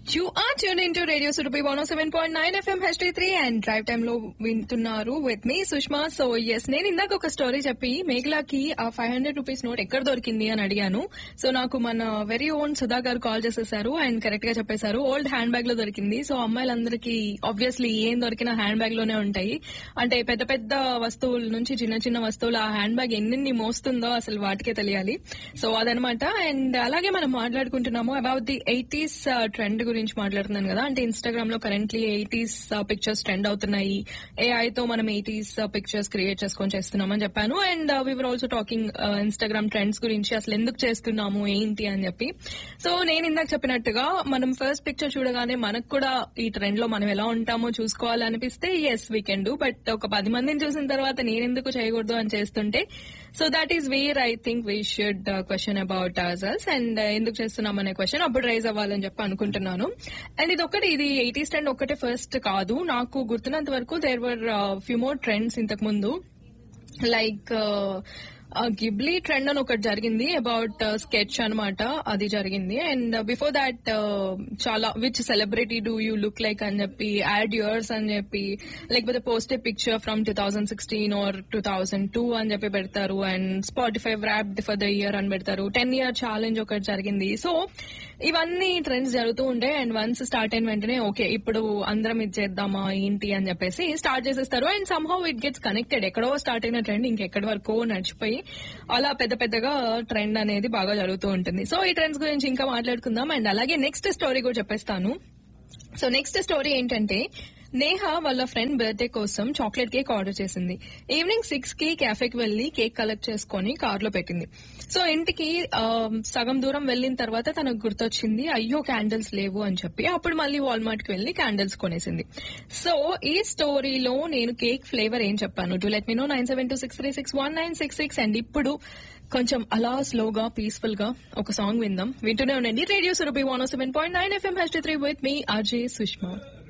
You are tuned into Radio Surupi 107.9 FM HD3 and Drive Time లో వింటున్నారు with me Sushma so yes నేను ఇందాక ఒక స్టోరీ చెప్పి మేఘలాకి ఆ ఫైవ్ హండ్రెడ్ రూపీస్ నోట్ ఎక్కడ దొరికింది అని అడిగాను సో నాకు మన వెరీ ఓన్ సుధా గారు కాల్ చేసేసారు అండ్ కరెక్ట్ గా చెప్పేశారు ఓల్డ్ హ్యాండ్ బ్యాగ్ లో దొరికింది సో అమ్మాయిలందరికీ ఆబ్వియస్లీ ఏం దొరికినా హ్యాండ్ బ్యాగ్ లోనే ఉంటాయి అంటే పెద్ద పెద్ద వస్తువుల నుంచి చిన్న చిన్న వస్తువులు ఆ హ్యాండ్ బ్యాగ్ ఎన్ని మోస్తుందో అసలు వాటికే తెలియాలి సో అదనమాట అండ్ అలాగే మనం మాట్లాడుకుంటున్నాము అబౌట్ ది ఎయిటీస్ ట్రెండ్ గురించి మాట్లాడుతున్నాను కదా అంటే ఇన్స్టాగ్రామ్ లో కరెంట్లీ ఎయిటీస్ పిక్చర్స్ ట్రెండ్ అవుతున్నాయి ఏఐ తో మనం ఎయిటీస్ పిక్చర్స్ క్రియేట్ చేసుకొని చేస్తున్నామని చెప్పాను and we are also talking Instagram trends గురించి అసలు ఎందుకు చేస్తున్నాము ఏంటి అని చెప్పి సో నేను ఇందాక చెప్పినట్టుగా మనం ఫస్ట్ పిక్చర్ చూడగానే మనకు కూడా ఈ ట్రెండ్ లో మనం ఎలా ఉంటామో చూసుకోవాలనిపిస్తే yes we can do but ఒక పది మందిని చూసిన తర్వాత నేను ఎందుకు చేయకూడదు అని చేస్తుంటే so that is where I think we should question about others and ఎందుకు చేస్తున్నాం అనే క్వశ్చన్ అప్పుడు రైజ్ అవ్వాలని చెప్పి అనుకుంటున్నాను అండ్ ఇది ఒకటి ఇది ఎయిటీస్ ట్రెండ్ ఒకటే ఫస్ట్ కాదు నాకు గుర్తున్నంత వరకు there were few more trends ఇంతకు ముందు లైక్ గిబ్లీ ట్రెండ్ అని ఒకటి జరిగింది అబౌట్ స్కెచ్ అనమాట అది జరిగింది అండ్ బిఫోర్ దాట్ చాలా which celebrity do you look like అని చెప్పి యాడ్ యూర్స్ అని చెప్పి లేకపోతే post a picture from two thousand sixteen or two thousand two అని చెప్పి పెడతారు and Spotify wrapped for the year అని పెడతారు టెన్ ఇయర్ ఛాలెంజ్ ఒకటి జరిగింది సో ఇవన్నీ ట్రెండ్స్ జరుగుతూ ఉంటాయి అండ్ వన్స్ స్టార్ట్ అయిన వెంటనే ఓకే ఇప్పుడు అందరం ఇది చేద్దామా ఏంటి అని చెప్పేసి స్టార్ట్ చేసేస్తారు and somehow it gets connected ఎక్కడో స్టార్ట్ అయిన ట్రెండ్ ఇంకెక్కడి వరకు నడిచిపోయి అలా పెద్ద పెద్దగా ట్రెండ్ అనేది బాగా జరుగుతూ ఉంటుంది సో ఈ ట్రెండ్స్ గురించి ఇంకా మాట్లాడుకుందాం అండ్ అలాగే నెక్స్ట్ స్టోరీ కూడా చెప్పేస్తాను సో నెక్స్ట్ స్టోరీ ఏంటంటే నేహ వాళ్ళ ఫ్రెండ్ బర్త్డే కోసం చాక్లెట్ కేక్ ఆర్డర్ చేసింది ఈవినింగ్ సిక్స్ కి క్యాఫేకి వెళ్లి కేక్ కలెక్ట్ చేసుకుని కార్ లో పెట్టింది సో ఇంటికి సగం దూరం వెళ్లిన తర్వాత తనకు గుర్తొచ్చింది అయ్యో క్యాండిల్స్ లేవు అని చెప్పి అప్పుడు మళ్ళీ వాల్మార్ట్ కి వెళ్లి క్యాండిల్స్ కొనేసింది సో ఈ స్టోరీలో నేను కేక్ ఫ్లేవర్ ఏం చెప్పాను to let me know nine seven two six three six one nine six six and ఇప్పుడు కొంచెం అలా స్లోగా పీస్ఫుల్ గా ఒక సాంగ్ విందాం వింటూనే ఉండండి radio Surabhi one seven point nine FM H three with me Ajay Sushma